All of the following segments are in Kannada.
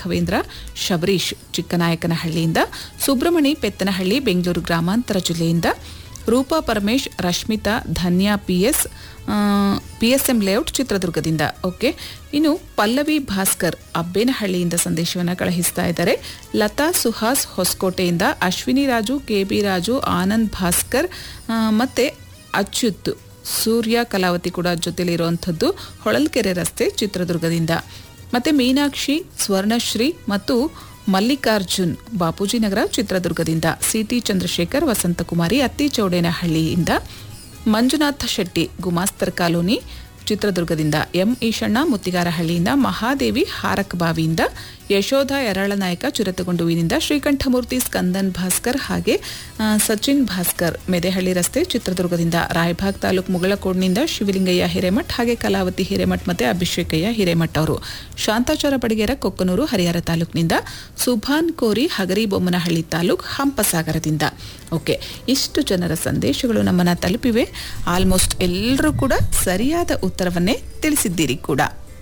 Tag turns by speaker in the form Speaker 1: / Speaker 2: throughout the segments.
Speaker 1: ರಾಘವೇಂದ್ರ ಶಬರೀಶ್ ಚಿಕ್ಕನಾಯಕನಹಳ್ಳಿಯಿಂದ ಸುಬ್ರಮಣಿ ಪೆತ್ತನಹಳ್ಳಿ ಬೆಂಗಳೂರು ಗ್ರಾಮಾಂತರ ಜಿಲ್ಲೆಯಿಂದ Roopa Paramesh Rashmita Dhanya P S PSM layout ಚಿತ್ರದುರ್ಗದಿಂದ ಓಕೆ ಇನ್ನು ಪಲ್ಲವಿ ಭಾಸ್ಕರ್ ಅಬ್ಬೇನಹಳ್ಳಿಯಿಂದ ಸಂದೇಶವನ್ನು ಕಳುಹಿಸ್ತಾ ಇದ್ದಾರೆ ಲತಾ ಸುಹಾಸ್ ಹೊಸಕೋಟೆಯಿಂದ ಅಶ್ವಿನಿ ರಾಜು ಕೆ ಬಿ ರಾಜು ಆನಂದ್ ಭಾಸ್ಕರ್ ಆ, ಮತ್ತೆ ಅಚ್ಯುತ್ ಸೂರ್ಯ ಕಲಾವತಿ ಕೂಡ ಜೊತೆಲಿರುವಂಥದ್ದು ಹೊಳಲ್ಕೆರೆ ರಸ್ತೆ ಚಿತ್ರದುರ್ಗದಿಂದ ಮತ್ತೆ ಮೀನಾಕ್ಷಿ ಸ್ವರ್ಣಶ್ರೀ ಮತ್ತು ಮಲ್ಲಿಕಾರ್ಜುನ್ ಬಾಪೂಜಿ ನಗರ ಚಿತ್ರದುರ್ಗದಿಂದ ಸಿಟಿ ಚಂದ್ರಶೇಖರ್ ವಸಂತಕುಮಾರಿ ಅತ್ತಿಚೌಡೇನಹಳ್ಳಿಯಿಂದ ಮಂಜುನಾಥ ಶೆಟ್ಟಿ ಗುಮಾಸ್ತರ್ ಕಾಲೋನಿ ಚಿತ್ರದುರ್ಗದಿಂದ ಎಂ ಈಶಣ್ಣ ಮುತ್ತಿಗಾರಹಳ್ಳಿಯಿಂದ ಮಹಾದೇವಿ ಹಾರಕಬಾವಿಯಿಂದ ಯಶೋಧ ಯರಳನಾಯಕ ಚಿರತಗೊಂಡುವಿನಿಂದ ಶ್ರೀಕಂಠಮೂರ್ತಿ ಸ್ಕಂದನ್ ಭಾಸ್ಕರ್ ಹಾಗೆ ಆ, ಸಚಿನ್ ಭಾಸ್ಕರ್ ಮೆದೆಹಳ್ಳಿ ರಸ್ತೆ ಚಿತ್ರದುರ್ಗದಿಂದ ರಾಯಭಾಗ್ ತಾಲೂಕು ಮುಗಳಕೋಡ್ನಿಂದ ಶಿವಲಿಂಗಯ್ಯ ಹಿರೇಮಠ್ ಹಾಗೆ ಕಲಾವತಿ ಹಿರೇಮಠ್ ಮತ್ತೆ ಅಭಿಷೇಕಯ್ಯ ಹಿರೇಮಠ್ ಅವರು ಶಾಂತಾಚಾರ ಬಡಿಗೇರ ಕೊಕ್ಕನೂರು ಹರಿಹರ ತಾಲೂಕಿನಿಂದ ಸುಭಾನ್ ಕೋರಿ ಹಗರಿಬೊಮ್ಮನಹಳ್ಳಿ ತಾಲೂಕ್ ಹಂಪಸಾಗರದಿಂದ ಓಕೆ ಇಷ್ಟು ಜನರ ಸಂದೇಶಗಳು ನಮ್ಮನ್ನ ತಲುಪಿವೆ ಆಲ್ಮೋಸ್ಟ್ ಎಲ್ಲರೂ ಕೂಡ ಸರಿಯಾದ ಉತ್ತರವನ್ನೇ ತಿಳಿಸಿದ್ದೀರಿ ಕೂಡ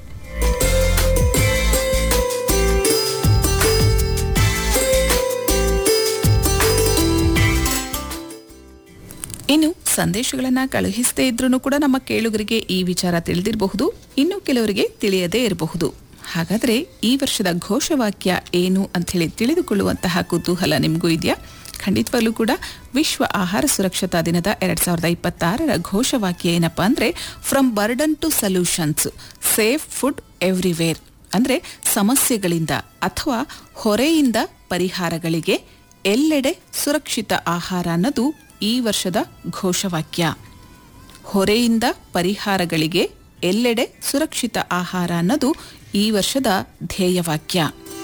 Speaker 1: ಇನ್ನು ಸಂದೇಶಗಳನ್ನ ಕಳುಹಿಸದೇ ಇದ್ರೂ ಕೂಡ ನಮ್ಮ ಕೇಳುಗರಿಗೆ ಈ ವಿಚಾರ ತಿಳಿದಿರಬಹುದು ಇನ್ನು ಕೆಲವರಿಗೆ ತಿಳಿಯದೇ ಇರಬಹುದು ಹಾಗಾದ್ರೆ ಈ ವರ್ಷದ ಘೋಷವಾಕ್ಯ ಏನು ಅಂಥೇಳಿ ತಿಳಿದುಕೊಳ್ಳುವಂತಹ ಕುತೂಹಲ ನಿಮಗೂ ಇದೆಯಾ ಖಂಡಿತವಾಗ್ಲೂ ಕೂಡ ವಿಶ್ವ ಆಹಾರ ಸುರಕ್ಷತಾ ದಿನದ ಎರಡ್ ಸಾವಿರದ ಇಪ್ಪತ್ತಾರರ ಘೋಷವಾಕ್ಯ ಏನಪ್ಪಾ ಅಂದ್ರೆ from burden to solutions safe food everywhere ಅಂದ್ರೆ ಸಮಸ್ಯೆಗಳಿಂದ ಅಥವಾ ಹೊರೆಯಿಂದ ಪರಿಹಾರಗಳಿಗೆ ಎಲ್ಲೆಡೆ ಸುರಕ್ಷಿತ ಆಹಾರ ಅನ್ನೋದು ಈ ವರ್ಷದ ಘೋಷವಾಕ್ಯ ಹೊರೆಯಿಂದ ಪರಿಹಾರಗಳಿಗೆ ಎಲ್ಲೆಡೆ ಸುರಕ್ಷಿತ ಆಹಾರ ಅನ್ನೋದು ಈ ವರ್ಷದ ಧ್ಯೇಯವಾಕ್ಯ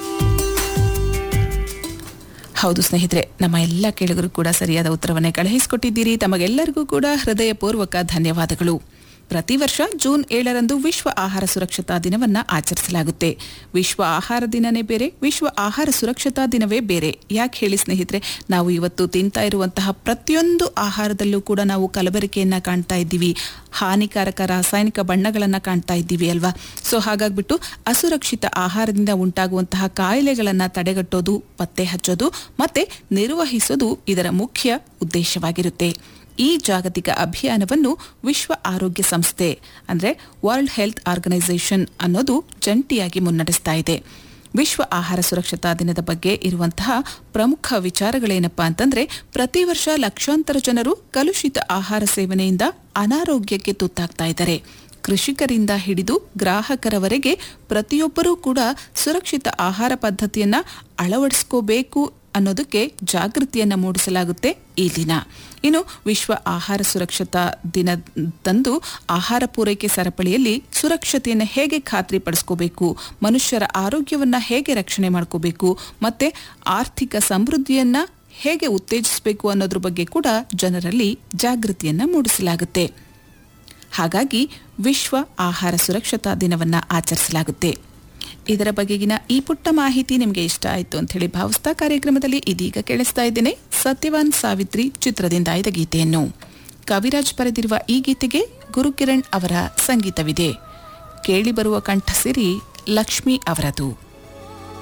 Speaker 1: ಹೌದು ಸ್ನೇಹಿತರೆ ನಮ್ಮ ಎಲ್ಲ ಕೇಳುಗರು ಕೂಡ ಸರಿಯಾದ ಉತ್ತರವನ್ನೇ ಕಳುಹಿಸಿಕೊಟ್ಟಿದ್ದೀರಿ ತಮಗೆಲ್ಲರಿಗೂ ಕೂಡ ಹೃದಯಪೂರ್ವಕ ಧನ್ಯವಾದಗಳು ಪ್ರತಿ ವರ್ಷ ಜೂನ್ ಏಳರಂದು ವಿಶ್ವ ಆಹಾರ ಸುರಕ್ಷತಾ ದಿನವನ್ನ ಆಚರಿಸಲಾಗುತ್ತೆ ವಿಶ್ವ ಆಹಾರ ದಿನನೇ ಬೇರೆ ವಿಶ್ವ ಆಹಾರ ಸುರಕ್ಷತಾ ದಿನವೇ ಬೇರೆ ಯಾಕೆ ಹೇಳಿ ಸ್ನೇಹಿತರೆ ನಾವು ಇವತ್ತು ತಿಂತಾ ಇರುವಂತಹ ಪ್ರತಿಯೊಂದು ಆಹಾರದಲ್ಲೂ ಕೂಡ ನಾವು ಕಲಬೆರಕೆಯನ್ನ ಕಾಣ್ತಾ ಇದ್ದೀವಿ ಹಾನಿಕಾರಕ ರಾಸಾಯನಿಕ ಬಣ್ಣಗಳನ್ನ ಕಾಣ್ತಾ ಇದ್ದೀವಿ ಅಲ್ವಾ ಸೊ ಹಾಗಾಗ್ಬಿಟ್ಟು ಅಸುರಕ್ಷಿತ ಆಹಾರದಿಂದ ಉಂಟಾಗುವಂತಹ ಕಾಯಿಲೆಗಳನ್ನ ತಡೆಗಟ್ಟೋದು ಪತ್ತೆ ಹಚ್ಚೋದು ಮತ್ತೆ ನಿರ್ವಹಿಸೋದು ಇದರ ಮುಖ್ಯ ಉದ್ದೇಶವಾಗಿರುತ್ತೆ ಈ ಜಾಗತಿಕ ಅಭಿಯಾನವನ್ನು ವಿಶ್ವ ಆರೋಗ್ಯ ಸಂಸ್ಥೆ ಅಂದ್ರೆ ವರ್ಲ್ಡ್ ಹೆಲ್ತ್ ಆರ್ಗನೈಸೇಷನ್ ಅನ್ನೋದು ಜಂಟಿಯಾಗಿ ಮುನ್ನಡೆಸ್ತಾ ಇದೆ ವಿಶ್ವ ಆಹಾರ ಸುರಕ್ಷತಾ ದಿನದ ಬಗ್ಗೆ ಇರುವಂತಹ ಪ್ರಮುಖ ವಿಚಾರಗಳೇನಪ್ಪಾ ಅಂತಂದ್ರೆ ಪ್ರತಿ ವರ್ಷ ಲಕ್ಷಾಂತರ ಜನರು ಕಲುಷಿತ ಆಹಾರ ಸೇವನೆಯಿಂದ ಅನಾರೋಗ್ಯಕ್ಕೆ ತುತ್ತಾಗ್ತಾ ಇದ್ದಾರೆ ಕೃಷಿಕರಿಂದ ಹಿಡಿದು ಗ್ರಾಹಕರವರೆಗೆ ಪ್ರತಿಯೊಬ್ಬರೂ ಕೂಡ ಸುರಕ್ಷಿತ ಆಹಾರ ಪದ್ಧತಿಯನ್ನ ಅಳವಡಿಸ್ಕೋಬೇಕು ಅನ್ನೋದಕ್ಕೆ ಜಾಗೃತಿಯನ್ನ ಮೂಡಿಸಲಾಗುತ್ತೆ ಈ ದಿನ ಇನ್ನು ವಿಶ್ವ ಆಹಾರ ಸುರಕ್ಷತಾ ದಿನದಂದು ಆಹಾರ ಪೂರೈಕೆ ಸರಪಳಿಯಲ್ಲಿ ಸುರಕ್ಷತೆಯನ್ನು ಹೇಗೆ ಖಾತ್ರಿಪಡಿಸ್ಕೋಬೇಕು ಮನುಷ್ಯರ ಆರೋಗ್ಯವನ್ನ ಹೇಗೆ ರಕ್ಷಣೆ ಮಾಡ್ಕೋಬೇಕು ಮತ್ತೆ ಆರ್ಥಿಕ ಸಮೃದ್ಧಿಯನ್ನ ಹೇಗೆ ಉತ್ತೇಜಿಸಬೇಕು ಅನ್ನೋದ್ರ ಬಗ್ಗೆ ಕೂಡ ಜನರಲ್ಲಿ ಜಾಗೃತಿಯನ್ನ ಮೂಡಿಸಲಾಗುತ್ತೆ ಹಾಗಾಗಿ ವಿಶ್ವ ಆಹಾರ ಸುರಕ್ಷತಾ ದಿನವನ್ನ ಆಚರಿಸಲಾಗುತ್ತೆ ಇದರ ಬಗೆಗಿನ ಈ ಪುಟ್ಟ ಮಾಹಿತಿ ನಿಮಗೆ ಇಷ್ಟ ಆಯಿತು ಅಂತ ಹೇಳಿ ಭಾವಿಸ್ತಾ ಕಾರ್ಯಕ್ರಮದಲ್ಲಿ ಇದೀಗ ಕೇಳಿಸ್ತಾ ಇದ್ದೇನೆ ಸತ್ಯವಾನ್ ಸಾವಿತ್ರಿ ಚಿತ್ರದಿಂದ ಆಯ್ದ ಗೀತೆಯನ್ನು ಕವಿರಾಜ್ ಬರೆದಿರುವ ಈ ಗೀತೆಗೆ ಗುರುಕಿರಣ್ ಅವರ ಸಂಗೀತವಿದೆ ಕೇಳಿಬರುವ ಕಂಠಸಿರಿ ಲಕ್ಷ್ಮಿ ಅವರದು